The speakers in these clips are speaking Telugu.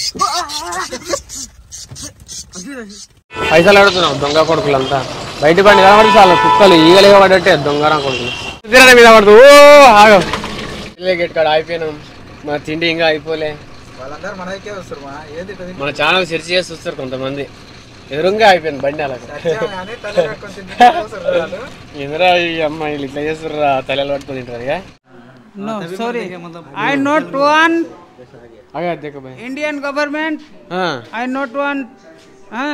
పైసలు అడుగుతున్నావు దొంగ కొడుకులంతా బయట బండి కనబడి చాలా కుక్కలు ఈగలే పడ్డట్టే దొంగ కొడుకులు ఇద్దరు మీద పడుతూ ఓ ఆగం గేట్ కాడ అయిపోయినాం మా తిండి ఇంకా అయిపోలే వాళ్ళందరూ మన దగ్గరే వస్తారు మా ఏది ఇట్లా తింటే మన ఛానల్ సెర్చ్ చేసి చూస్తారు కొంతమంది ఎదురుగా అయిపోయింది బండి అలా వచ్చాము కానీ తల కట్టుకొని తింటే వస్తారు వాళ్ళు. ఎదురా ఈ అమ్మాయిలు ఇట్లా చేస్తుర్రా తలలు పట్టుకొని తింటారు ఇక No, sorry. I not want అగా అద్దెక by Indian government. I not want. Uh,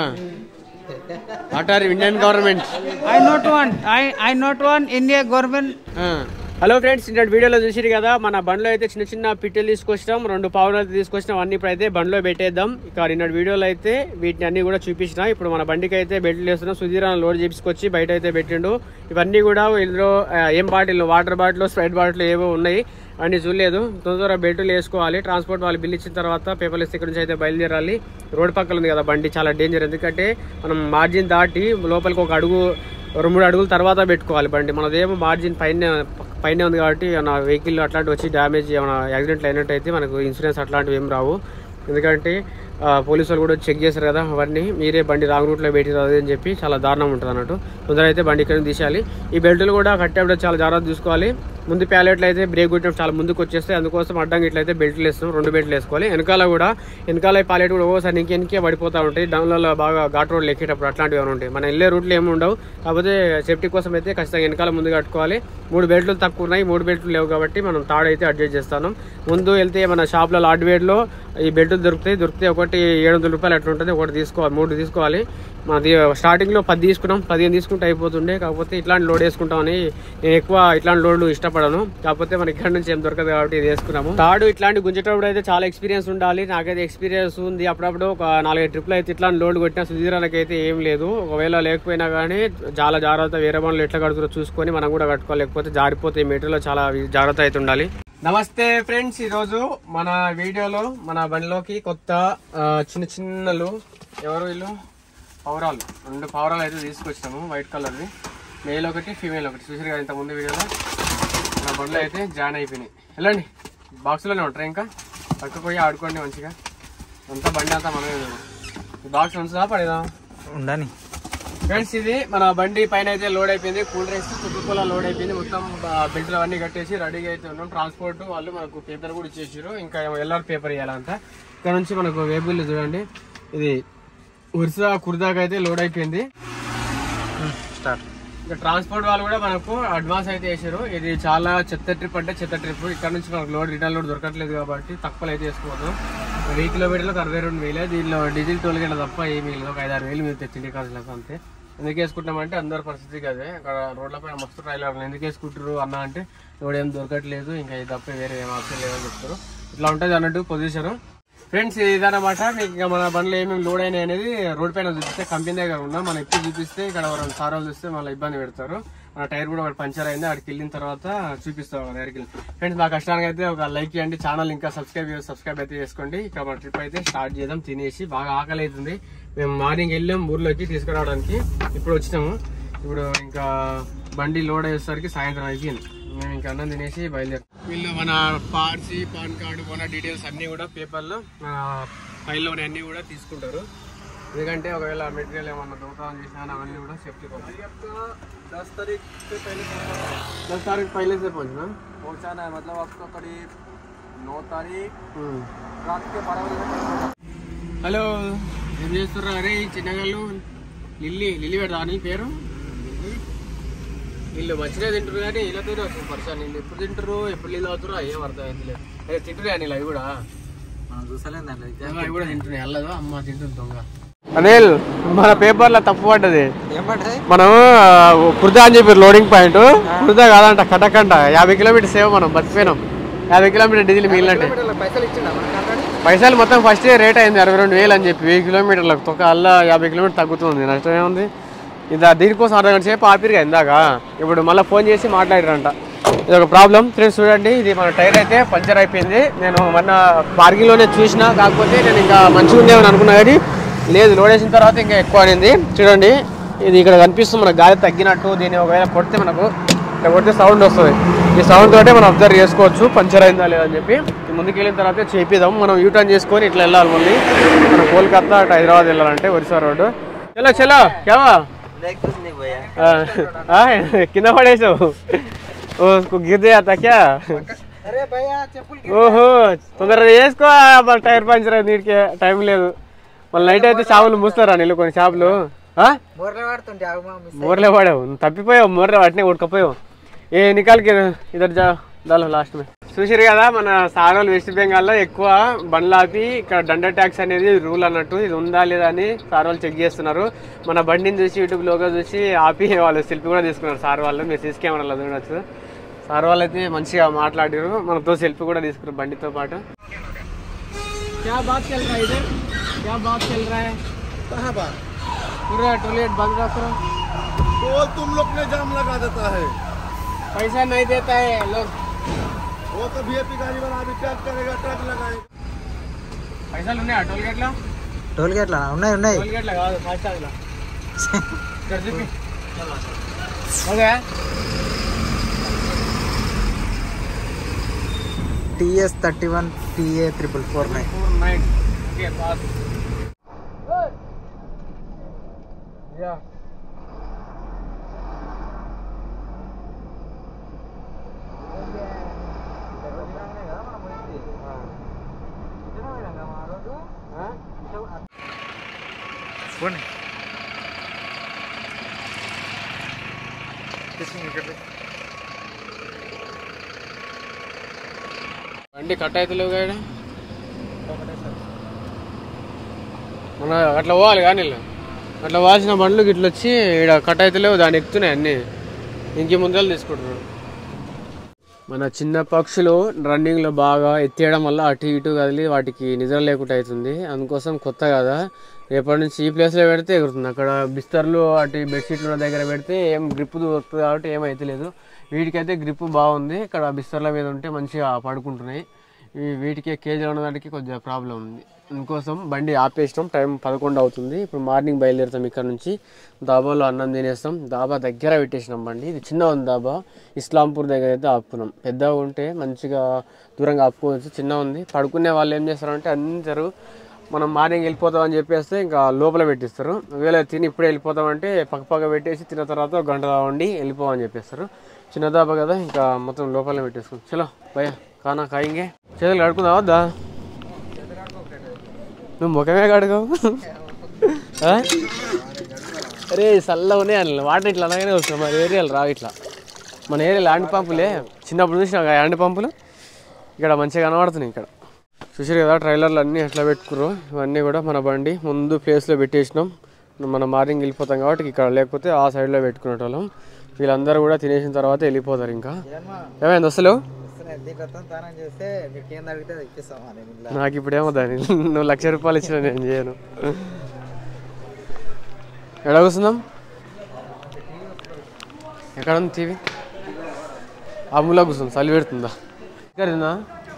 what are Indian government I not want. I I not want India government. Hello friends ఇంటి వీడియోలో చూసిరు కదా మన బండ్లో అయితే చిన్న చిన్న పిట్టెలు తీసుకొచ్చినాం రెండు పావులు అయితే తీసుకొచ్చినాం అన్ని ఇప్పుడు అయితే బండ్లో పెట్టేద్దాం ఇక నిన్న వీడియోలో అయితే వీటిని అన్ని కూడా చూపించిన ఇప్పుడు మన బండికి అయితే బెల్ట్లు వేస్తున్నాం సుధీర్ అన్న లోడ్ చేపించుకొచ్చి బయట అయితే పెట్టిండు ఇవన్నీ కూడా ఇందులో ఆ, ఏం bottle water bottle Sprite bottle ఏవో ఉన్నాయి అన్ని చూడలేదు తొందర బెల్టులు వేసుకోవాలి ట్రాన్స్పోర్ట్ వాళ్ళు బిల్ ఇచ్చిన తర్వాత పేపర్లు ఇస్తే ఇక్కడ నుంచి అయితే బయలుదేరాలి రోడ్ పక్కన ఉంది కదా బండి చాలా డేంజర్ ఎందుకంటే మనం మార్జిన్ దాటి లోపలికి ఒక అడుగు రెండు మూడు అడుగుల తర్వాత పెట్టుకోవాలి బండి మనదేమో మార్జిన్ పైన పైన ఉంది కాబట్టి నా వెహికల్ అట్లాంటివి వచ్చి డ్యామేజ్ ఏమైనా యాక్సిడెంట్లు అయినట్టయితే మనకు ఇన్సూరెన్స్ అట్లాంటివి ఏం రావు ఎందుకంటే ఆ, పోలీసు వాళ్ళు కూడా చెక్ చేశారు కదా అవన్నీ మీరే బండి రాంగ్ రూట్లో పెట్టిరు అది అని చెప్పి చాలా దారుణం ఉంటుంది అన్నట్టు తొందర అయితే బండి ఇక్కడ నుంచి తీసేయాలి ఈ బెల్టులు కూడా కట్టేటప్పుడు చాలా జాగ్రత్త చూసుకోవాలి ముందు ప్యాలెట్లు అయితే బ్రేక్ కొట్టినప్పుడు చాలా ముందుకు వచ్చేస్తాయి అందుకోసం అడ్డంగా ఇట్లయితే బెల్ట్లు వేస్తాం రెండు బెల్ట్లు వేసుకోవాలి వెనకాల కూడా వెనకాల ప్యాలెట్ కూడా ఓసారి ఇంకే ఇంకే పడిపోతూ ఉంటాయి డౌన్లలో బాగా ఘాట్ రోడ్లు ఎక్కేటప్పుడు అట్లాంటివి ఏమైనా ఉంటాయి మనం వెళ్ళే రూట్లో ఏమి ఉండవు కాకపోతే సేఫ్టీ కోసం అయితే ఖచ్చితంగా వెనకాల ముందు కట్టుకోవాలి మూడు బెల్ట్లు తక్కువ ఉన్నాయి మూడు బెల్ట్లు లేవు కాబట్టి మనం తాడు అయితే అడ్జస్ట్ చేస్తాను ముందు వెళ్తే మన షాప్లో హార్డ్వేర్లో ఈ బెల్ట్లు దొరుకుతాయి దొరికితే ఒకటి ఏడు వందల రూపాయలు అట్లా ఉంటుంది ఒకటి తీసుకోవాలి మూడు తీసుకోవాలి మనది స్టార్టింగ్లో పది తీసుకున్నాం పదిహేను తీసుకుంటే అయిపోతుండే కాకపోతే ఇట్లాంటి లోడ్ వేసుకుంటామని నేను ఎక్కువ ఇట్లాంటి లోడ్లు ఇష్టపడను కాకపోతే మన ఇక్కడ నుంచి ఏం దొరకదు కాబట్టి ఇది వేసుకున్నాము తాడు ఇట్లాంటి గుంజేటప్పుడు అయితే చాలా ఎక్స్పీరియన్స్ ఉండాలి నాకైతే ఎక్స్పీరియన్స్ ఉంది అప్పుడప్పుడు ఒక నాలుగైదు ట్రిప్లు అయితే ఇట్లాంటి లోడ్ కొట్టినా సుధీరానికి అయితే ఏం లేదు ఒకవేళ లేకపోయినా కానీ చాలా జాగ్రత్త వేరే బండ్లు ఎట్లా కడుతురో చూసుకొని మనం కూడా కట్టుకోవాలి లేకపోతే జారిపోతే ఈ మెటీరియల్ చాలా జాగ్రత్త అయితే ఉండాలి నమస్తే ఫ్రెండ్స్ ఈ రోజు మన వీడియోలో మన బండిలోకి కొత్త ఆ, చిన్న చిన్నలు ఎవరు వీళ్ళు పౌరాలు రెండు పౌరాలు అయితే తీసుకొచ్చాము వైట్ కలర్వి మేల్ ఒకటి ఫీమేల్ ఒకటి చూసారు కదా ఇంత ముందు వీడియోలో మన బండ్లో అయితే జాయిన్ అయిపోయినాయి వెళ్ళండి బాక్స్లోనే ఉంటారు ఇంకా పక్కకు పోయి ఆడుకోండి మంచిగా అంతా బండి అంతా మనమే బాక్స్ ఉంచుదా పడేదా ఉండని ఫ్రెండ్స్ ఇది మన బండి పైన అయితే లోడ్ అయిపోయింది కూల్ డ్రింక్స్ చుట్టుకోల లోడ్ అయిపోయింది మొత్తం బెల్ట్లు అవన్నీ కట్టేసి రెడీగా అయితే ఉన్నాం ట్రాన్స్పోర్ట్ వాళ్ళు మనకు పేపర్ కూడా ఇచ్చేసారు ఇంకా ఎల్ఆర్ పేపర్ ఇవ్వాలంట ఇక్కడ నుంచి మనకు వేబుల్ చూడండి ఇది ఉర్సా కుర్దాకి అయితే లోడ్ అయిపోయింది స్టార్ట్ ఇంకా ట్రాన్స్పోర్ట్ వాళ్ళు కూడా మనకు అడ్వాన్స్ అయితే వేసారు ఇది చాలా చెత్త ట్రిప్ అంటే చెత్త ట్రిప్ ఇక్కడ నుంచి మనకు లోడ్ రిటర్న్ లోడ్ దొరకట్లేదు కాబట్టి తక్కువ అయితే వేసుకోవద్దు వెయ్యి కిలోమీటర్లకు అరవై రెండు వేలే దీనిలో డీజిల్ టోల్ గంట తప్ప ఏమీ లేదు ఒక ఐదారు వేలు మీరు తెచ్చింది ఖర్చులకు అంతే ఎందుకు వేసుకుంటామంటే అందరి పరిస్థితి కదే అక్కడ రోడ్ల పైన మస్తు ట్రైలర్ ఎందుకు వేసుకుంటారు అన్న అంటే లోడ్ ఏం దొరకట్లేదు ఇంకా ఇది తప్ప వేరే ఏం ఆప్షన్ లేదని చెప్తారు ఇట్లా ఉంటుంది అన్నట్టు పొజిషన్ ఫ్రెండ్స్ ఇదన్నమాట మీకు ఇంకా మన బండ్లు ఏమేమి లోడ్ అయినాయి అనేది రోడ్ పైన చూపిస్తే కంపెనీ దగ్గర ఉన్నాం మనం ఎప్పుడు చూపిస్తే ఇక్కడ ఎవరైనా సార్ వాళ్ళు చూస్తే మళ్ళీ ఇబ్బంది పెడతారు మన టైర్ కూడా ఒకటి పంచర్ అయింది అక్కడికి వెళ్ళిన తర్వాత చూపిస్తాం మన దగ్గరికి ఫ్రెండ్స్ మా కష్టానికి అయితే ఒక లైక్ చేయండి ఛానల్ ఇంకా సబ్స్క్రైబ్ సబ్స్క్రైబ్ అయితే చేసుకోండి ఇక్కడ మన ట్రిప్ అయితే స్టార్ట్ చేద్దాం తినేసి బాగా ఆకలి అవుతుంది మేము మార్నింగ్ వెళ్ళాం ఊర్లోకి తీసుకురావడానికి ఇప్పుడు వచ్చినాము ఇప్పుడు ఇంకా బండి లోడ్ అయ్యేసరికి సాయంత్రం అయిపోయింది మేము ఇంకా అన్నం తినేసి బయలుదేరు వీళ్ళు మన పార్సీ పాన్ కార్డు మన డీటెయిల్స్ అన్ని కూడా పేపర్లో ఫైల్లో అన్ని కూడా తీసుకుంటారు ఎందుకంటే ఒకవేళ మెటీరియల్ ఏమన్నా దొంగతనం చేసినా అవన్నీ కూడా సేఫ్టీ కోసం दस तारीख से पहले दस तारीख पहले से पहुंचना पहुंचाना है मतलब आपको करीब नौ तारीख रात के बारह बजे तक హలో ఏం చేస్తుర్రా అరే ఈ చిన్నగాళ్ళు లిల్లీ లిల్లీ పెడతా నీ పేరు వీళ్ళు మంచిగా తింటారు కానీ వీళ్ళతో వస్తుంది పరిచయం వీళ్ళు ఎప్పుడు తింటారు ఎప్పుడు నీళ్ళు అవుతారో ఏం అర్థం అవుతలేదు అదే తింటున్నాయి నీళ్ళు అవి కూడా మనం చూసలేదు దాంట్లో అవి కూడా తింటున్నాయి అల్లదు అమ్మ తింటుంది దొంగ అనిల్ మన పేపర్లో తప్పు పడ్డది ఏమంటాయి మనం కుర్దా అని చెప్పారు లోడింగ్ పాయింట్ కుర్దా కాదంట కటకంట యాభై కిలోమీటర్ సేవ్ మనం బతిపోయినాం యాభై కిలోమీటర్ డీజిల్ మిగిలినట్టే పైసలు ఇచ్చిండా మనకి ఆల్రెడీ పైసలు మొత్తం ఫస్ట్ రేట్ అయింది అరవై రెండు వేలు అని చెప్పి వెయ్యి కిలోమీటర్లకు తొక్క అల్లా యాభై కిలోమీటర్ తగ్గుతుంది నష్టం ఏముంది ఇది దీనికోసం అర్ధ గంట సేపు ఆపిరుగా ఇందాక ఇప్పుడు మళ్ళీ ఫోన్ చేసి మాట్లాడారంట ఇది ఒక ప్రాబ్లం ఫ్రెండ్స్ చూడండి ఇది మన టైర్ అయితే పంచర్ అయిపోయింది నేను మొన్న పార్కింగ్లోనే చూసిన కాకపోతే నేను ఇంకా మంచిగా ఉందేమని అనుకున్నా కానీ లేదు లోడ్ వేసిన తర్వాత ఇంకా ఎక్కువ అనింది చూడండి ఇది ఇక్కడ కనిపిస్తుంది మనకు గాలి తగ్గినట్టు దీన్ని ఒకవేళ కొడితే మనకు ఇట్లా కొడితే సౌండ్ వస్తుంది ఈ సౌండ్ తోటే మనం అబ్జర్వ్ చేసుకోవచ్చు పంచర్ అయిందా లేదా అని చెప్పి ముందుకు వెళ్ళిన తర్వాత చేపిద్దాం మనం యూటర్న్ చేసుకొని ఇట్లా వెళ్ళాలి మళ్ళీ మనం కోల్కతా అటు హైదరాబాద్ వెళ్ళాలంటే ఒరిస్సా రోడ్డు చలో చలో కేవా ఆ, ఆ, కింద పడేసావు ఓ గిరిదే అతక్యా अरे भैया चप्पल ఓహో తొందరగా చేసుకో మరి టైర్ పంచర్ అయింది వీడికి టైం లేదు మళ్ళీ నైట్ అయితే చేపలు మూస్తారా నీళ్ళు కొన్ని చేపలు ఆ? బోర్లే వాడుతుంటే ఆగు మా మిస్ మోర్లే పడావు నువ్వు తప్పిపోయావు మోర్లే వాటినే ఉడకపోయావు ఏ నికాల్కి ఇద్దరు జా దాలో లాస్ట్ మే చూసారు కదా మన సారోలు వెస్ట్ బెంగాల్లో ఎక్కువ బండ్లు ఆపి ఇక్కడ దండ ట్యాక్స్ అనేది రూల్ అన్నట్టు ఇది ఉందా లేదా అని సార్ వాళ్ళు చెక్ చేస్తున్నారు మన బండిని చూసి యూట్యూబ్ లోగా చూసి ఆపి వాళ్ళు సెల్ఫీ కూడా తీసుకున్నారు సార్ వాళ్ళు మీరు సీసీ కెమెరాలో చూడొచ్చు సార్ వాళ్ళు అయితే మంచిగా మాట్లాడారు మనతో సెల్ఫీ కూడా తీసుకున్నారు బండితో పాటు क्या बात चल रहा है इधर क्या बात चल रहा है कहाँ बात पूरा टॉयलेट बंद रख रहा तो तुम लोग ने जाम लगा देता है पैसा नहीं देता है लोग वो तो वीआईपी गाड़ी वाला अभी ट्रक करेगा ट्रक लगाएगा పైసలు ఉన్నాయా టోల్ గేట్ లో టోల్ గేట్లా ఉన్నాయి ఉన్నాయి టోల్ గేట్ లో కాదు ఫాస్ట్ ట్యాగ్ లో ఇక్కడ చూపి okay TS thirty one TA triple four nine four nine okay pass యా బండి కట్ అవుతలేవు కదా మన అట్లా పోవాలి కానీ వీళ్ళు. అట్లా వాసిన బండ్లు ఇట్లా వచ్చి ఇక్కడ కట్ అవుతలేవు దాన్ని ఎక్కుతున్నాయి అన్నీ ఇంకే ముందర తీసుకుంటారు మన చిన్న పక్షులు రన్నింగ్లో బాగా ఎత్తేయడం వల్ల అటు ఇటు కదిలి వాటికి నిద్ర లేకుండా అవుతుంది అందుకోసం కొత్త కదా రేపటి నుంచి ఈ ప్లేస్లో పెడితే ఎగురుతుంది అక్కడ బిస్తర్లు అటు బెడ్షీట్ల దగ్గర పెడితే ఏం గ్రిప్ దొరుకుతుంది కాబట్టి ఏం అవుతలేదు వీటికైతే గ్రిప్ బాగుంది ఇక్కడ బిస్తర్ల మీద ఉంటే మంచిగా పడుకుంటున్నాయి ఈ వీటికి కేజీలు ఉన్నదానికి కొద్దిగా ప్రాబ్లం ఉంది అందుకోసం బండి ఆపేసినాం టైం పదకొండు అవుతుంది ఇప్పుడు మార్నింగ్ బయలుదేరుతాం ఇక్కడ నుంచి దాబాలో అన్నం తినేస్తాం దాబా దగ్గర పెట్టేసినాం బండి ఇది చిన్న ఉంది దాబా ఇస్లాంపూర్ దగ్గర అయితే ఆపుకున్నాం పెద్దగా ఉంటే మంచిగా దూరంగా ఆపుకోవచ్చు చిన్న ఉంది పడుకునే వాళ్ళు ఏం చేస్తారంటే అందరూ మనం మార్నింగ్ వెళ్ళిపోతామని చెప్పేస్తే ఇంకా లోపల పెట్టిస్తారు ఒకవేళ తిని ఇప్పుడే వెళ్ళిపోతామంటే పక్క పక్క పెట్టేసి తిన్న తర్వాత ఒక గంట ఉండి వెళ్ళిపోమని చెప్పేస్తారు చిన్న దాబా కదా ఇంకా మొత్తం లోపలనే పెట్టేసుకుంటాం చలో భయ కానా కాయింగే చేతులు కడుకుందావా వద్దా నువ్వు ముఖమే కడగవు ఆ? అరే చల్లగా ఉన్నాయి అన్న వాటర్ ఇట్లా అలాగనే వస్తున్నాయి మన ఏరియాలో రావు ఇట్లా మన ఏరియాలో హ్యాండ్ పంపులే చిన్నప్పుడు చూసిన హ్యాండ్ పంపులు ఇక్కడ మంచిగా కనబడుతున్నాయి ఇక్కడ చూసారు కదా ట్రైలర్లు అన్నీ ఎట్లా పెట్టుకుర్రు ఇవన్నీ కూడా మన బండి ముందు ప్లేస్లో పెట్టేసినాం మనం మార్నింగ్ వెళ్ళిపోతాం కాబట్టి ఇక్కడ లేకపోతే ఆ సైడ్లో పెట్టుకునేటోళ్ళం వీళ్ళందరూ కూడా తినేసిన తర్వాత వెళ్ళిపోతారు ఇంకా ఏమైంది అసలు దీంట్లో తానం చేస్తే మీకు ఏం అడిగితే అది ఇప్పిస్తాం నేను ఇలా నాకు ఇప్పుడేమో దాని నువ్వు లక్ష రూపాయలు ఇచ్చిన నేను చేయను ఎక్కడ కూర్చుందాం ఎక్కడ ఉంది టీవీ అమ్ములా కూర్చుంది చలి పెడుతుందా చికెన్ తిందా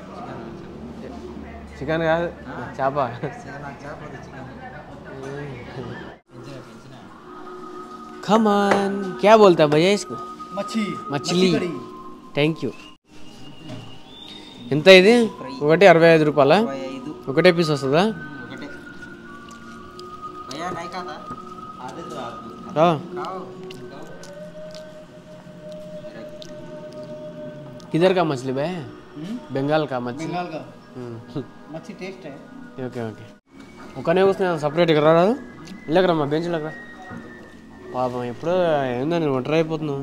చికెన్ కాదు చేప खमान क्या बोलता है भैया इसको మచ్చి మచిలీ థ్యాంక్ యూ ఎంత ఇది ఒకటి అరవై ఐదు రూపాయల ఐదు ఒకటే పీస్ వస్తుందా ఒకటే భయ్యా నై కాదా అదే ఆ, కావు किधर का मछली भाई बंगाल का मछली बंगाल का हम्म, मच्छी टेस्ट है ఓకే ఓకే ఒకనే కూర్చున్నా సపరేట్ ఇక్కడ రాదు వెళ్ళకరా మా బెంచ్ రా పాపం ఎప్పుడో ఏందా నేను ఒంటరి అయిపోతున్నావు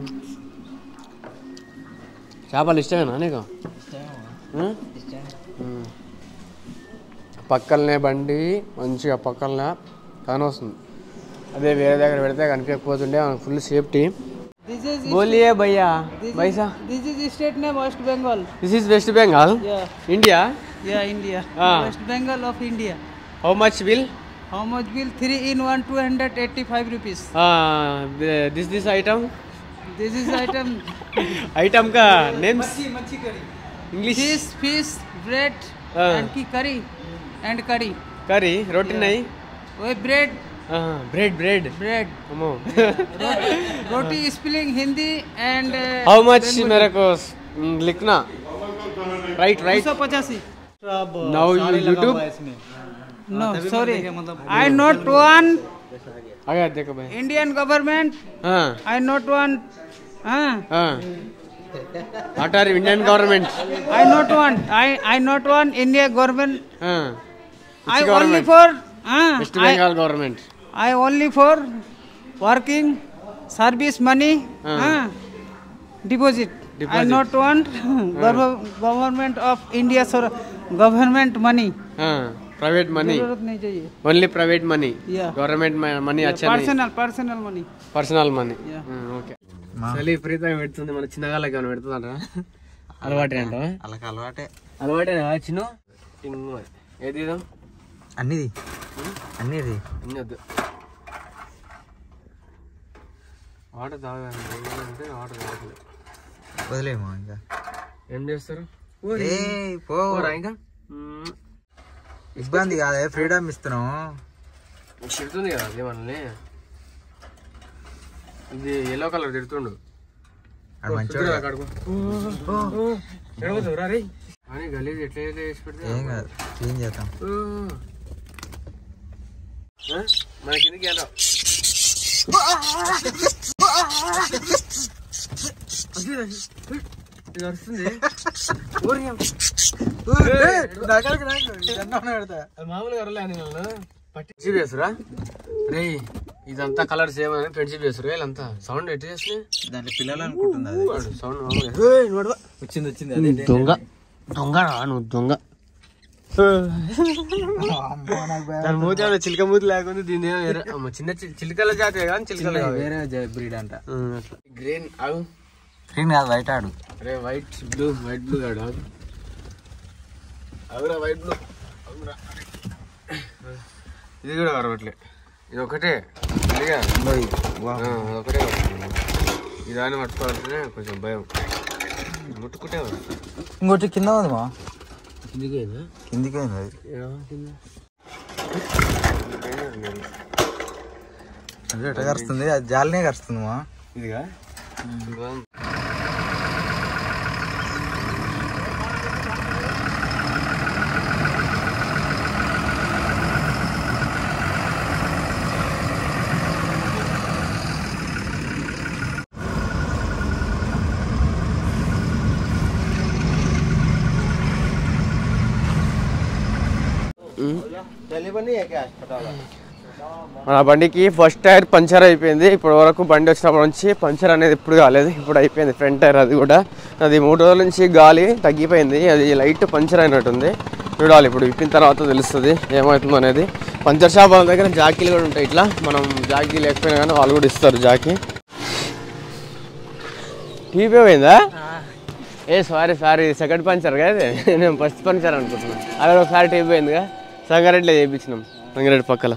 చేపలు ఇష్టమేనా నీకు ఉం? ఉం. పక్కలనే బండి మంచిగా పక్కలనే కాని వస్తుంది అదే వేరే దగ్గర పెడితే కనిపించకపోతుండే ఫుల్ సేఫ్టీ This is బోలియే భయ్యా బైసా this is state name West Bengal. This is West Bengal Yeah, India yeah, India. Ah. West Bengal of India. How much will How much bill? Three in one, two hundred eighty-five rupees. This this item This is item. Item కా names Machi, machi curry. English Fish, fish, bread, Ah. and ki curry, and curry. Curry roti నై Oh, bread, bread bread bread. అమ్మో Roti spelling Hindi and. Uh, how much మేరకు లిఖనా రైట్ Two రైట్ सौ पचासी. Now you YouTube. No, sorry. I not want आगे देखो भाई Indian government. हाँ I not want. Uh, हाँ what are Indian government I not want. I I not want India government. हाँ I only government? for. Uh, West I, Bengal government I only for working service money. Uh, deposit. I Deposit. not want gov- government of India sir government money. हाँ private money जरूरत नहीं चाहिए only private money Yeah. government ma- money अच्छा नहीं personal personal money personal money Yeah. Okay చలి విపరీతంగా పెడుతుంది మన చిన్నగాళ్ళకి ఏమైనా పెడుతుందంట అలవాటే అంట వాళ్ళకి అలవాటే అలవాటే చిన్న టింగు ఏది ఇదాం అన్నిది అన్నిది ఇన్ని వద్దు వాటర్ తాగాలి అంటే వాటర్ తాగలేదు వదిలేమో ఇంకా ఏం చేస్తారు ఏ పో పోరా ఇంకా మ్మ్. ఇబ్బంది కాదే ఫ్రీడమ్ ఇస్తున్నావు తిడుతుంది కదా అది మనల్ని ఇది ఎల్లో కలర్ తిడుతుండు అది మంచివాడు తిడుతురా కడుపు ఎడవద్దురా రే అని గలీజ్ ఎట్లా ఎట్లా చేసి పెడితే ఏం కాదు క్లీన్ చేద్దాం ఆ? మన కిందకి వెళ్దాం ఇది వస్తుంది అది మామూలుగా అరలే అని వాళ్ళు పట్టి వేసురా రే ఇదంతా కలర్ సేమ్ అని ఫ్రెండ్షిప్ చేస్తారు వీళ్ళంతా సౌండ్ ఎట్టి చేస్తుంది దాంట్లో పిల్లలు అనుకుంటుంది అది సౌండ్ మామూలుగా వచ్చింది వచ్చింది దొంగ దొంగ నువ్వు దొంగ దాని మూతి ఏమైనా చిలక మూతి లేకుండా దీని ఏమో వేరే- అమ్మ, చిన్న చి- చిలుకల జాతి కానీ చిలుకలు కావు. వేరే బ్రీడ్ అంట ఉమ్, అట్లా. గ్రీన్ అవు గ్రీన్ కాదు వైట్ ఆడు అరే వైట్ బ్లూ వైట్ బ్లూ కాడు ఆగు. అవురా వైట్ బ్లూ అవురా. ఇది కూడా కరవట్లే ఇది ఒకటే ఇదిగా ఆ, అదొకటే వస్తుంది. ఈ దాన్ని పట్టుకోవాలంటేనే కొంచెం భయం ముట్టుకుంటే వస్తుంది. ఇంకోటి కింద ఉంది మా కిందికి పోయిందా? కిందికి పోయింది అది ఏడా కింద? అది ఎట్లా కరుస్తుంది అది జాలినే కరుస్తుంది మా ఇదిగా ఇదిగో. మన బండికి ఫస్ట్ టైర్ పంచర్ అయిపోయింది ఇప్పటి వరకు బండి వచ్చినప్పటి నుంచి పంచర్ అనేది ఇప్పుడు కాలేదు ఇప్పుడు అయిపోయింది ఫ్రంట్ టైర్ అది కూడా అది మూడు రోజుల నుంచి గాలి తగ్గిపోయింది అది లైట్ పంచర్ అయినట్టుంది చూడాలి ఇప్పుడు విప్పిన తర్వాత తెలుస్తుంది ఏమవుతుందో అనేది పంచర్ షాప్ వాళ్ళ దగ్గర జాకీలు కూడా ఉంటాయి ఇట్లా మనం జాకీ లేకపోయినా కానీ వాళ్ళు కూడా ఇస్తారు జాకీ టీపీ పోయిందా ఏ సారీ సారీ సెకండ్ పంచర్ కదా ఇది? నేను ఫస్ట్ పంచర్ అనుకుంటున్నాను అక్కడ ఒకసారి టీపీ పోయిందిగా సంగారెడ్డిలో చేయించినాం సంగారెడ్డి పక్కల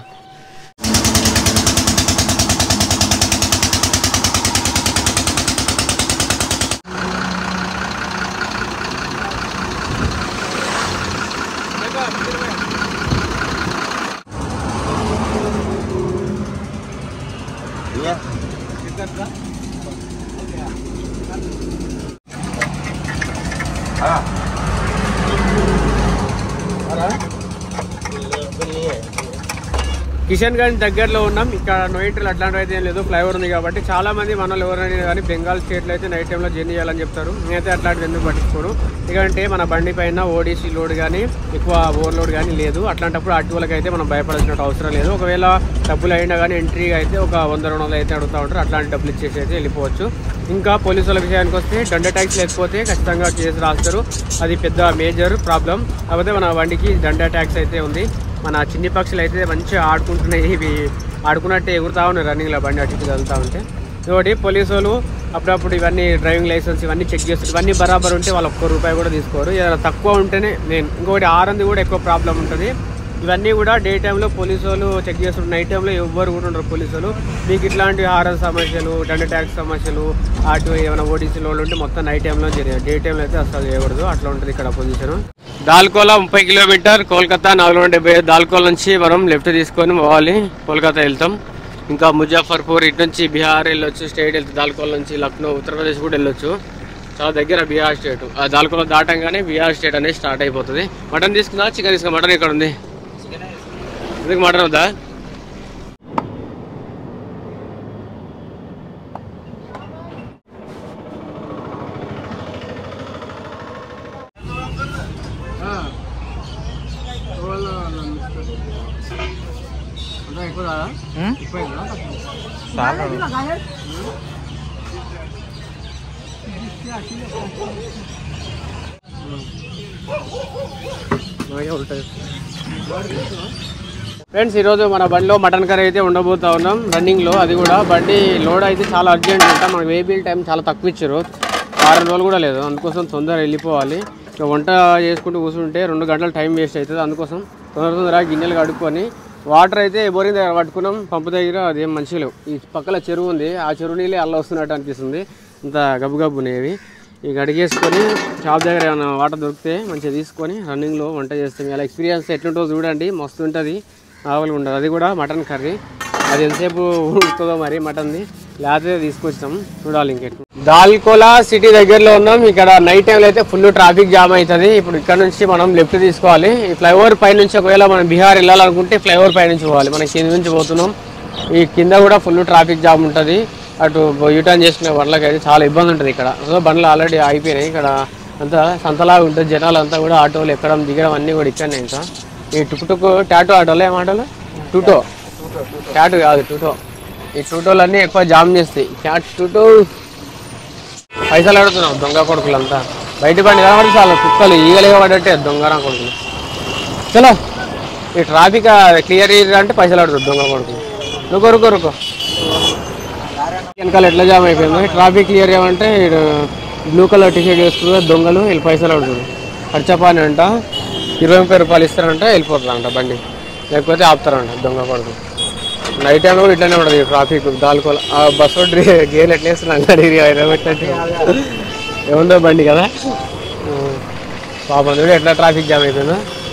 కిషన్ గంజ్ దగ్గరలో ఉన్నాం ఇక్కడ నోయిట్లు అట్లాంటివి అయితే ఏం లేదు ఫ్లైఓవర్ ఉంది కాబట్టి చాలా మంది మన వాళ్ళు ఎవరైనా కానీ బెంగాల్ స్టేట్లో అయితే నైట్ టైంలో జర్నీ చేయాలని చెప్తారు నేనైతే అట్లాంటివి ఎందుకు పట్టించుకోను ఎందుకంటే మన బండి పైన ఓడీసీ లోడ్ కానీ ఎక్కువ ఓవర్లోడ్ కానీ లేదు అట్లాంటప్పుడు అటువలకి అయితే మనం భయపడాల్సిన అవసరం లేదు ఒకవేళ డబ్బులు అయినా కానీ ఎంట్రీ అయితే ఒక వంద రెండు వందలు అయితే అడుగుతూ ఉంటారు అట్లాంటి డబ్బులు ఇచ్చేసి అయితే వెళ్ళిపోవచ్చు ఇంకా పోలీసుల విషయానికి వస్తే దండ ట్యాక్స్ లేకపోతే ఖచ్చితంగా కేసు రాస్తారు అది పెద్ద మేజర్ ప్రాబ్లం కాకపోతే మన బండికి దండ ట్యాక్స్ అయితే ఉంది మన చిన్ని పక్షులు అయితే మంచిగా ఆడుకుంటున్నాయి ఇవి ఆడుకున్నట్టే ఎగురుతా ఉన్నాయి రన్నింగ్లో బండి అటు ఇటు కదులుతా ఉంటే ఇంకోటి పోలీసు వాళ్ళు అప్పుడప్పుడు ఇవన్నీ డ్రైవింగ్ లైసెన్స్ ఇవన్నీ చెక్ చేస్తారు ఇవన్నీ బరాబర్ ఉంటే వాళ్ళు ఒక్క రూపాయి కూడా తీసుకోరు ఏదైనా తక్కువ ఉంటేనే నేను ఇంకోటి ఆరంది కూడా ఎక్కువ ప్రాబ్లం ఉంటుంది ఇవన్నీ కూడా డే టైంలో పోలీసు వాళ్ళు చెక్ చేస్తారు నైట్ టైంలో ఎవ్వరు కూడా ఉండరు పోలీసు వాళ్ళు మీకు ఇట్లాంటి హారన్ సమస్యలు దండ ట్యాక్స్ సమస్యలు అటు ఏమైనా ఓటీసీ లోన్లు ఉంటే మొత్తం నైట్ టైంలో జరిగాయి డే టైంలో అయితే అసలు చేయకూడదు అట్లా ఉంటుంది ఇక్కడ పొజిషన్ దాల్కోలా ముప్పై కిలోమీటర్ కోల్కతా నాలుగు వందల డెబ్బై ఐదు దాల్కోల్ నుంచి మనం లెఫ్ట్ తీసుకొని పోవాలి కోల్కతా వెళ్తాం ఇంకా ముజాఫర్పూర్ ఇటు నుంచి బీహార్ వెళ్ళొచ్చు స్టేట్ వెళ్తే దాల్కోల్ నుంచి లక్నో ఉత్తరప్రదేశ్ కూడా వెళ్ళొచ్చు చాలా దగ్గర బీహార్ స్టేట్ ఆ దాల్కోలో దాటంగానే బీహార్ స్టేట్ అనేది స్టార్ట్ అయిపోతుంది మటన్ తీసుకుందా చికెన్ తీసుకున్నా మటన్ ఇక్కడ ఉంది ఎందుకు మటన్ వద్దా ఫ్రెండ్స్ ఈరోజు మన బండిలో మటన్ కర్రీ అయితే ఉండబోతా ఉన్నాం రన్నింగ్లో అది కూడా బండి లోడ్ అయితే చాలా అర్జెంట్ అంట మనకి వేబిల్ టైం చాలా తక్కువ ఇచ్చారు వారం రోజులు కూడా లేదు అందుకోసం తొందరగా వెళ్ళిపోవాలి ఇక వంట చేసుకుంటూ కూర్చుంటే రెండు గంటలు టైం వేస్ట్ అవుతుంది అందుకోసం తొందర తొందరగా గిన్నెలు కడుక్కొని వాటర్ అయితే బోరింగ్ దగ్గర పట్టుకున్నాం పంపు దగ్గర అదేం మంచిగా లేవు ఈ పక్కల చెరువు ఉంది ఆ చెరువు నీళ్ళే అల్ల వస్తున్నట్టు అనిపిస్తుంది ఇంత గబ్బు గబ్బునేవి ఇక అడిగేసుకొని షాప్ దగ్గర ఏమైనా వాటర్ దొరికితే మంచిగా తీసుకొని రన్నింగ్లో వంట చేస్తాం ఇలా ఎక్స్పీరియన్స్ ఎట్లుంటుందో చూడండి మస్తు ఉంటుంది మామూలుగా ఉండదు అది కూడా మటన్ కర్రీ అది ఎంతసేపు ఉడుకుతుందో మరి మటన్ది లేకపోతే తీసుకొచ్చాం చూడాలి ఇంకెట్టు దాల్కోలా సిటీ దగ్గరలో ఉన్నాం ఇక్కడ నైట్ టైంలో అయితే ఫుల్ ట్రాఫిక్ జామ్ అవుతుంది ఇప్పుడు ఇక్కడ నుంచి మనం లెఫ్ట్ తీసుకోవాలి ఈ ఫ్లైఓవర్ పై నుంచి ఒకవేళ మనం బీహార్ వెళ్ళాలనుకుంటే ఫ్లైఓవర్ పై నుంచి పోవాలి మనం కింద నుంచి పోతున్నాం ఈ కింద కూడా ఫుల్ ట్రాఫిక్ జామ్ ఉంటుంది అటు యూటర్న్ చేసుకునే బండ్లకి అయితే చాలా ఇబ్బంది ఉంటుంది ఇక్కడ సో బండ్లు ఆల్రెడీ అయిపోయినాయి ఇక్కడ అంతా సంతలాగా ఉంటుంది జనాలు అంతా కూడా ఆటోలు ఎక్కడం దిగడం అన్నీ కూడా ఇక్కడనే ఇంకా ఈ టుక్ టుక్ టాటో ఆటోలు ఏం ఆటోలు టూటో టాటో కాదు టూటో ఈ టూటోలు అన్నీ ఎక్కువ జామ్ చేస్తాయి క్యాట్ టూటో పైసలు అడుగుతున్నాం దొంగ కొడుకులంతా బయట బండి కాబట్టి చాలా కుక్కలు ఈగలేగా పడ్డట్టే దొంగరా కొడుకులు చలో ఈ ట్రాఫిక్ క్లియర్ అంటే పైసలు అడుగుతుంది దొంగ కొడుకులు నువ్వు కొరుకో రుకో వెనకాల ఎట్లా జామ్ అయిపోయింది ట్రాఫిక్ క్లియర్ ఏమంటే బ్లూ కలర్ టీషర్ట్ వేసుకున్న దొంగలు వీళ్ళు పైసలు అడుగుతారు ఖర్చపాని అంట ఇరవై ముప్పై రూపాయలు ఇస్తారంట వెళ్ళిపోతుందంట బండి లేకపోతే ఆపుతారంట దొంగ కొడుకు నైట్ టైంలో కూడా ఇట్లానే ఉంటుంది ట్రాఫిక్ దాల్కోల ఆ బస్సు గేర్లు ఎట్లా వేస్తున్నాం పెట్టినట్టు ఏముందో బండి కదా పాపం చూడు ఎట్లా ట్రాఫిక్ జామ్ అయిపోయిందో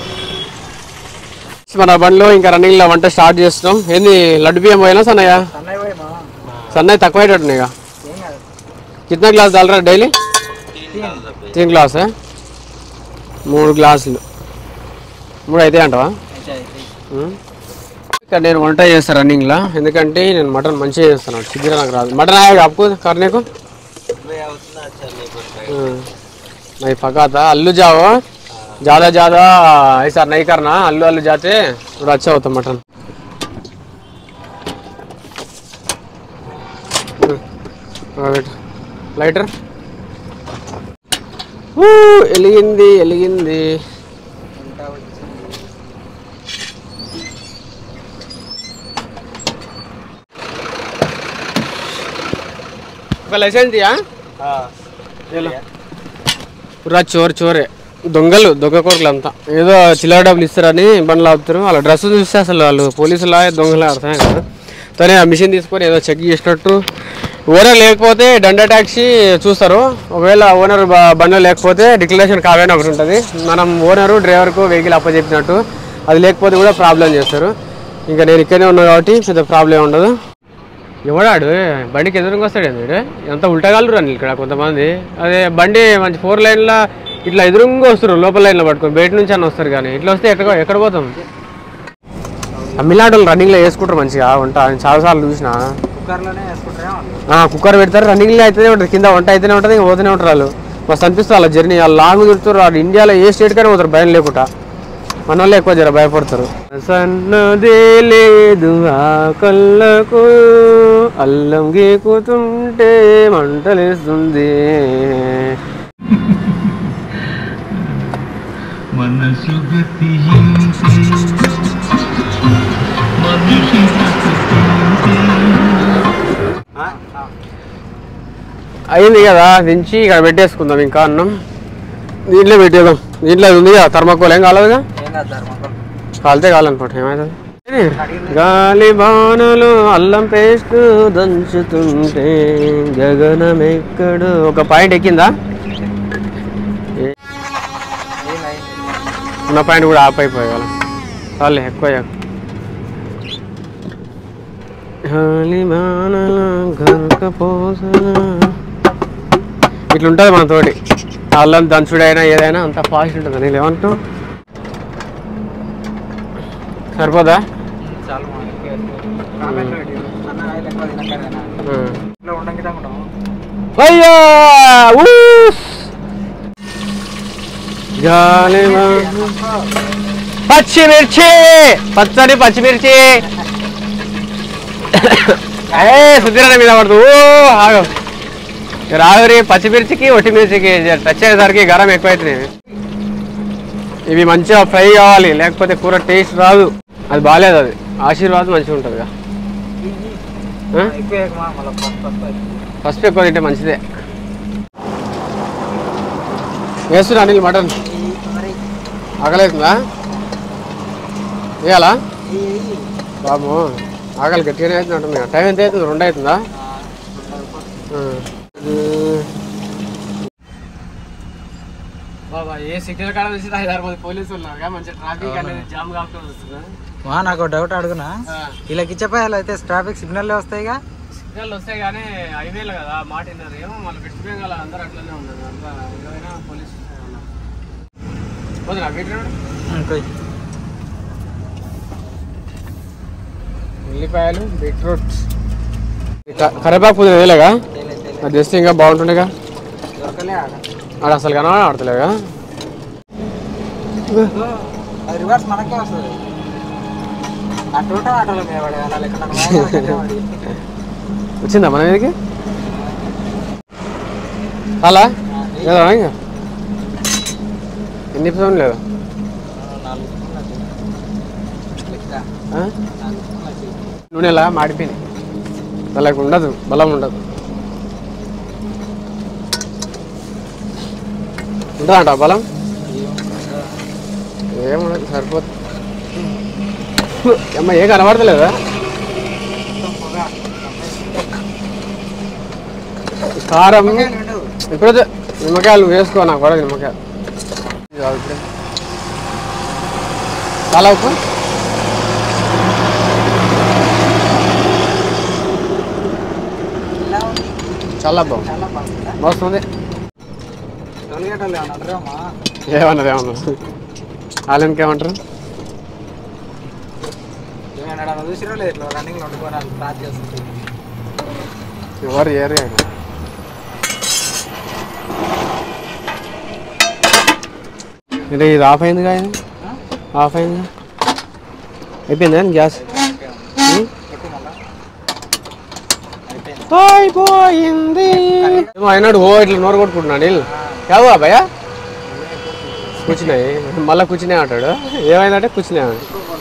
మన బండిలో ఇంకా రన్నింగ్ లో వంట స్టార్ట్ చేస్తున్నాం ఏంది లడ్డు బియ్యం పోయినా సన్నయ్య సన్నయ్య తక్కువ అయ్యేటట్టున్నాయి ఇక కిतना గ్లాస్ डाल డైలీ तीन గ్లాస్ మూడు గ్లాసులు మూడు అయితే అంటవా ఉం. ఇక్కడ నేను వంట చేస్తాను రన్నింగ్లో ఎందుకంటే నేను మటన్ మంచిగా చేస్తాను చికెన్ నాకు రాదు మటన్ ఆయా आपको करने को हाँ। नहीं पका था आलू जाओ ज़्यादा ज़्यादा ऐसा नहीं करना आलू आलू जाते थोड़ा अच्छा होता मटन లైటర్ వెలిగింది వెలిగింది ఒక లైసెన్స్ ఇయా పురా చోర్ చోరే దొంగలు దొంగ కొడుకులు అంతా ఏదో చిల్లర డబ్బులు ఇస్తారని బండ్లు ఆపుతారు వాళ్ళ డ్రెస్ చూస్తే అసలు వాళ్ళు పోలీసులా దొంగలా అర్థమే కదా తనే ఆ మిషన్ తీసుకొని ఏదో చెక్ చేసినట్టు ఓనర్ లేకపోతే దండ ట్యాక్సీ చూస్తారు ఒకవేళ ఓనర్ బండి లేకపోతే డిక్లరేషన్ కావేనా ఒకటి ఉంటుంది మనం ఓనరు డ్రైవర్కు వెహికల్ అప్పచెప్పినట్టు అది లేకపోతే కూడా ప్రాబ్లం చేస్తారు ఇంకా నేను ఇక్కడనే ఉన్నా కాబట్టి పెద్ద ప్రాబ్లం ఉండదు ఎవడాడు బండికి ఎదురుగా వస్తాడు వీడు ఎంత ఉల్టగాలు రండి ఇక్కడ కొంతమంది అదే బండి మంచి ఫోర్ లైన్లో ఇట్లా ఎదురుగా వస్తారు లోపల లైన్లో పట్టుకొని బయట నుంచి అన్న వస్తారు కానీ ఇట్లా వస్తే ఎక్కడ ఎక్కడ పోతాం తమిళనాడు వాళ్ళు రన్నింగ్లో వేసుకుంటారు మంచిగా వంట నేను చాలాసార్లు చూసిన కుక్కర్లోనే వేసుకుంటారా ఆ, కుక్కర్ పెడతారు రన్నింగ్లో అయితేనే ఉంటుంది కింద వంట అయితేనే ఉంటుంది ఇంకా పోతూనే ఉంటారు వాళ్ళు మస్తు అనిపిస్తుంది వాళ్ళ జర్నీ వాళ్ళు లాంగ్ తిరుగుతారు వాళ్ళు ఇండియాలో ఏ స్టేట్ కైనా పోతారు భయం లేకుండా మన వాళ్ళు ఎక్కువ జర భయపడతారు సన్నదే లేదు ఆ కళ్ళకు అల్లం గీకుతుంటే మంటలేస్తుంది మనసు గతించే మనిషి అయింది కదా దించి ఇక్కడ పెట్టేసుకుందాం ఇంకా అన్నం దీంట్లో పెట్టేద్దాం దీంట్లో అది ఉంది కదా థర్మాకోల్ ఏం కాలేదుగా కాలితే కాలనుకోండి ఏమవుతుంది గాలి బాణలు అల్లం పేస్ట్ దంచుతుంటే గగనం ఎక్కడు ఒక పాయింట్ ఎక్కిందా ఏ- ఉన్న పాయింట్ కూడా ఆఫ్ అయిపోయాలి చాలే ఎక్కువ చేయకు. గాలి బాణల గరక పోసన ఇట్లా ఉంటుంది మన తోటి అల్లం దంచుడైనా ఏదైనా అంత ఫాస్ట్ ఉంటుంది నేను ఏమంటావు సరిపోదా చాలు మా కామెంట్లో పెట్టి అన్న ఆయిల్ ఎక్కువ తినకరేనా ఉమ్. ఇట్లా ఉండంగి తగ్గుతాము అయ్యా ఊస్! గాలి వా- పచ్చిమిర్చి పచ్చని పచ్చిమిర్చి ఏ సుధీరణ మీద పడుతూ ఓ ఆగు రాగురి పచ్చిమిర్చికి ఒట్టిమిర్చికి టచ్ అయ్యేసరికి గరం ఎక్కువైతుంది ఇవి మంచిగా ఫ్రై కావాలి లేకపోతే కూర టేస్ట్ రాదు అది బాగాలేదు అది ఆశీర్వాదం మంచిగా ఉంటుంది కదా ఆ? ఎక్కువ ఎక్కువ మళ్ళీ ఫస్ట్ ఫస్ట్ ఫస్ట్ ఎక్కువ తింటే మంచిదే వేస్తున్నా అనిల్ మటన్ ఆకలితుందా వేయాలా బాబు ఆకలి గట్టిగానే అవుతున్నట్టుంది కదా. టైం ఎంత అవుతుంది రెండు అవుతుందా ఆ. బాబా ఏ సిగ్నల్ కాడ చూసి ఐదారు మంది పోలీసులు ఉన్నారు మంచి ట్రాఫిక్ అనేది జామ్ కాకుండా వస్తుందా మా నాకు డౌట్ అడుగునా వీళ్ళకి ఇచ్చపోయాలి అయితే ట్రాఫిక్ సిగ్నల్ వస్తాయిగా సిగ్నల్ వస్తాయి కానీ హైవేలు కదా మాట విన్నారు ఏమో మళ్ళీ వెస్ట్ బెంగాల్ అందరూ అట్లనే ఉన్నారు అంతా ఏదైనా పోలీస్ ఉన్నారు వదినా బీట్రూట్ ఉల్లిపాయలు బీట్రూట్ కరివేపాకు పుదీనా వేయలేగా అది చేస్తే ఇంకా బాగుంటుండేగా దొరకలే ఆడ ఆడ అసలు కనబడ ఆడతలేగా అది రివర్స్ మనకే వస్తుంది ఆ టోటల్ ఆటోలో మీద పడే అలా లెక్క నన్ను వాయిదా పడి. వచ్చిందా మన మీదకి అలా లేదా ఇంకా ఎన్ని ఎపిసోడ్ లేదు నాలుగు స్పూన్లు వచ్చాయి. లెక్క ఆ? నాలుగు స్పూన్లు వచ్చాయి. నూనెలా మాడిపోయింది వాళ్ళకి ఉండదు బలం ఉండదు ఉంటుందంట బలం ఏముండదు సరిపోతుంది అమ్మ ఏ కనబడతలేదా కారం ఇప్పుడైతే నిమ్మకాయలు వేసుకో నాకు కూడా నిమ్మకాయలు ఇది కాదు ఇప్పుడే. చాలా ఉప్పు ఇలా ఉంది. చాలా బాగుంది చాలా బాగుందా వస్తుంది తొలిగేటోళ్ళు ఏమన్నా అంటారేమో ఏమన్నారు ఏమన్నారు వాళ్ళకి ఏమంటారు ఏమన్నా చూసిరో లేదు ఇట్లా రన్నింగ్ వండుకొని వాళ్ళు స్టార్ట్ చేస్తుంది ఎవరు ఏరియా అంటే ఇది ఆఫ్ అయింది కదా ఇది? ఆఫ్ అయింది అయిపోయిందా గ్యాస్ ఉం? కొట్టు మళ్ళా అయిపోయింది ఏమో అయినాడు ఓ ఇట్లా నోరు కొట్టుకుంటున్నాడు వీళ్ళు కావు భయ కూర్చున్నాయి మళ్ళీ కూర్చునే అంటాడు ఏమైందంటే కూర్చునే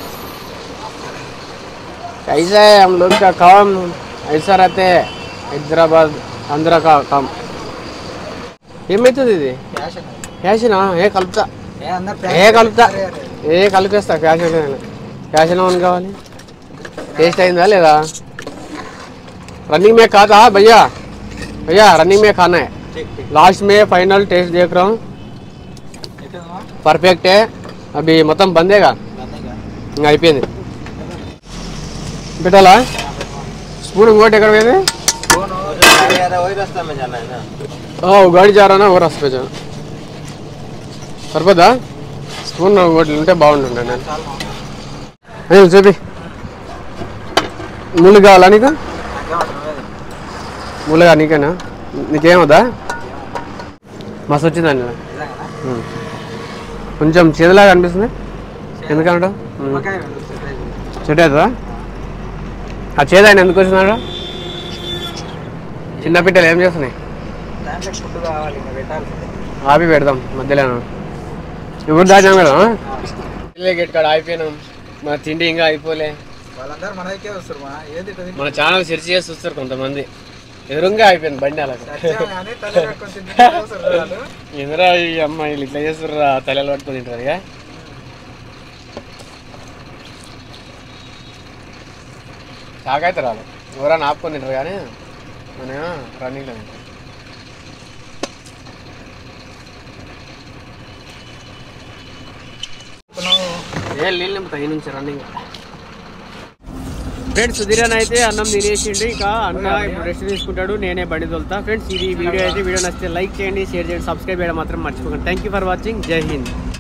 कैसा है हम लोग का काम ऐसा रहते हैं హైదరాబాద్ ఆంధ్ర కా కామ్ ఏమవుతుంది ఇది క్యాష్ అన్నది. క్యాషనా ఏ కలుపుతా ఏ అందరు ఏ కలుపుతా ఏ కలిపేస్తా క్యాష్ అంటే క్యాష్ ఎలా ఉంది కావాలి టేస్ట్ అయిందా లేదా रनिंग में कहा था भैया भैया रनिंग में खाना है लास्ट में फाइनल टेस्ट देख रहा हूँ परफेक्ट है अभी మొత్తం బందేగా ఇంకా అయిపోయింది పెట్టాలా స్పూన్ ఇంకోటి ఎక్కడ పోయింది ఓ గాడి జారానా ఓ రాసి పెట్టాను సరిపోద్దా స్పూన్ ఇంకోటి ఉంటే బాగుంటుండే నేను అయ్యి చూపి ముళ్ళు కావాలా నీకు ముళ్ళగా నీకేనా నీకేమొద్దా మస్తు వచ్చిందండి ఉం. కొంచెం చేదులాగా అనిపిస్తుంది ఎందుకంటావు ఉం. చెట్టు అవుతుందా ఆ చేదు ఆయన ఎందుకు వచ్చినాడు చిన్న పిట్టలు ఏం చేస్తున్నాయి దాంట్లో ఫుడ్ కావాలి ఇంకా పెట్టాల్సిందే ఆపి పెడదాం మధ్యలో ఇప్పుడు దాచాం కదా గేట్ కాడ అయిపోయినాం మన తిండి ఇంకా అయిపోలే వాళ్ళందరూ మన దగ్గరే వస్తారు మా ఏది ఇటు తిని మన ఛానల్ సెర్చ్ చేసి చూస్తారు కొంతమంది ఎదురుగా అయిపోయింది బండి అలా వచ్చాం కానీ తల కట్టుకొని తింటే వస్తారు వాళ్ళు. ఎదురా ఈ అమ్మాయిలు ఇట్లా చేస్తుర్రా తలలు పట్టుకొని తింటారు ఇక షాక్ అవుతారు వాళ్ళు ఎవరైనా ఆపుకొని తింటారు కానీ మన రన్నింగ్లో తింటాం ఏ నీళ్ళు నింపుతా ఈ నుంచి రన్నింగ్ ఫ్రెండ్స్ సుధీరన్ అయితే అన్నం తినేసిండు ఇక అన్న ఇప్పుడు రెస్ట్ తీసుకుంటాడు నేనే బండి తోలుతా ఫ్రెండ్స్ ఇది వీడియో అయితే వీడియో నచ్చితే లైక్ చేయండి షేర్ చేయండి సబ్స్క్రైబ్ చేయడం మాత్రం మర్చిపోకండి థ్యాంక్ యూ ఫర్ వాచింగ్ జై హింద్